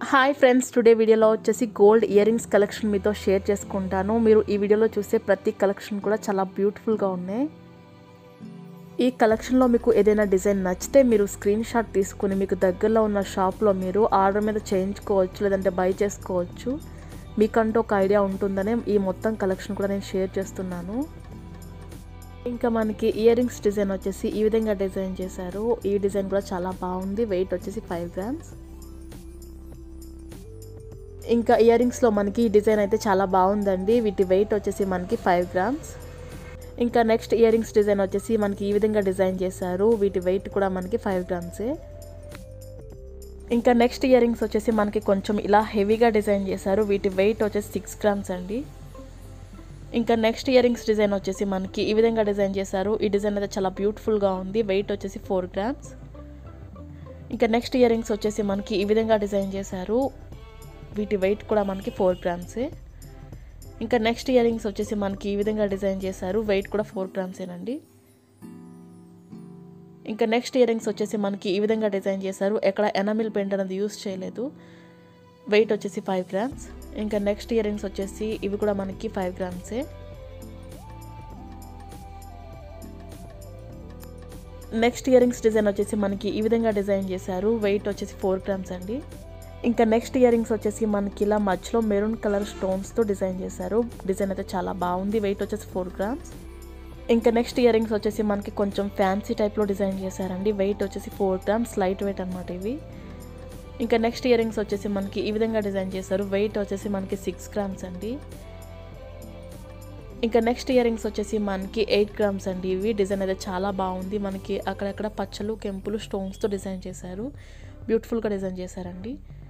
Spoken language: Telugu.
హాయ్ ఫ్రెండ్స్ టుడే వీడియోలో వచ్చేసి గోల్డ్ ఇయర్ రింగ్స్ కలెక్షన్ మీతో షేర్ చేసుకుంటాను మీరు ఈ వీడియోలో చూసే ప్రతి కలెక్షన్ కూడా చాలా బ్యూటిఫుల్గా ఉన్నాయి ఈ కలెక్షన్లో మీకు ఏదైనా డిజైన్ నచ్చితే మీరు స్క్రీన్ షాట్ తీసుకుని మీకు దగ్గరలో ఉన్న షాప్లో మీరు ఆర్డర్ మీద చేయించుకోవచ్చు లేదంటే బై చేసుకోవచ్చు మీకంటూ ఒక ఐడియా ఉంటుందనే ఈ మొత్తం కలెక్షన్ కూడా నేను షేర్ చేస్తున్నాను ఇంకా మనకి ఇయర్ రింగ్స్ డిజైన్ వచ్చేసి ఈ విధంగా డిజైన్ చేశారు ఈ డిజైన్ కూడా చాలా బాగుంది వెయిట్ వచ్చేసి ఫైవ్ గ్రామ్స్ ఇంకా ఇయర్ రింగ్స్లో మనకి ఈ డిజైన్ అయితే చాలా బాగుందండి వీటి వెయిట్ వచ్చేసి మనకి ఫైవ్ గ్రామ్స్ ఇంకా నెక్స్ట్ ఇయర్ రింగ్స్ డిజైన్ వచ్చేసి మనకి ఈ విధంగా డిజైన్ చేశారు వీటి వెయిట్ కూడా మనకి ఫైవ్ గ్రామ్సే ఇంకా నెక్స్ట్ ఇయర్ రింగ్స్ వచ్చేసి మనకి కొంచెం ఇలా హెవీగా డిజైన్ చేశారు వీటి వెయిట్ వచ్చేసి సిక్స్ గ్రామ్స్ అండి ఇంకా నెక్స్ట్ ఇయర్ రింగ్స్ డిజైన్ వచ్చేసి మనకి ఈ విధంగా డిజైన్ చేశారు ఈ డిజైన్ అయితే చాలా బ్యూటిఫుల్గా ఉంది వెయిట్ వచ్చేసి ఫోర్ గ్రామ్స్ ఇంకా నెక్స్ట్ ఇయర్ రింగ్స్ వచ్చేసి మనకి ఈ విధంగా డిజైన్ చేశారు వీటి వెయిట్ కూడా మనకి ఫోర్ గ్రామ్సే ఇంకా నెక్స్ట్ ఇయర్ రింగ్స్ వచ్చేసి మనకి ఈ విధంగా డిజైన్ చేశారు వెయిట్ కూడా ఫోర్ గ్రామ్సేనండి ఇంకా నెక్స్ట్ ఇయర్ రింగ్స్ వచ్చేసి మనకి ఈ విధంగా డిజైన్ చేశారు ఎక్కడ ఎనమిల్ పెయింట్ అనేది యూస్ చేయలేదు వెయిట్ వచ్చేసి ఫైవ్ గ్రామ్స్ ఇంకా నెక్స్ట్ ఇయర్ రింగ్స్ వచ్చేసి ఇవి కూడా మనకి ఫైవ్ గ్రామ్సే నెక్స్ట్ ఇయర్ రింగ్స్ డిజైన్ వచ్చేసి మనకి ఈ విధంగా డిజైన్ చేశారు వెయిట్ వచ్చేసి ఫోర్ గ్రామ్స్ అండి ఇంకా నెక్స్ట్ ఇయర్ రింగ్స్ వచ్చేసి మనకి ఇలా మధ్యలో మెరూన్ కలర్ స్టోన్స్తో డిజైన్ చేశారు డిజైన్ అయితే చాలా బాగుంది వెయిట్ వచ్చేసి ఫోర్ గ్రామ్స్ ఇంకా నెక్స్ట్ ఇయర్ రింగ్స్ వచ్చేసి మనకి కొంచెం ఫ్యాన్సీ టైప్లో డిజైన్ చేశారండి వెయిట్ వచ్చేసి ఫోర్ గ్రామ్స్ లైట్ వెయిట్ అనమాట ఇవి ఇంకా నెక్స్ట్ ఇయర్ రింగ్స్ వచ్చేసి మనకి ఈ విధంగా డిజైన్ చేశారు వెయిట్ వచ్చేసి మనకి సిక్స్ గ్రామ్స్ అండి ఇంకా నెక్స్ట్ ఇయర్ రింగ్స్ వచ్చేసి మనకి ఎయిట్ గ్రామ్స్ అండి ఇవి డిజైన్ అయితే చాలా బాగుంది మనకి అక్కడక్కడ పచ్చలు కెంపులు స్టోన్స్తో డిజైన్ చేశారు బ్యూటిఫుల్గా డిజైన్ చేశారండి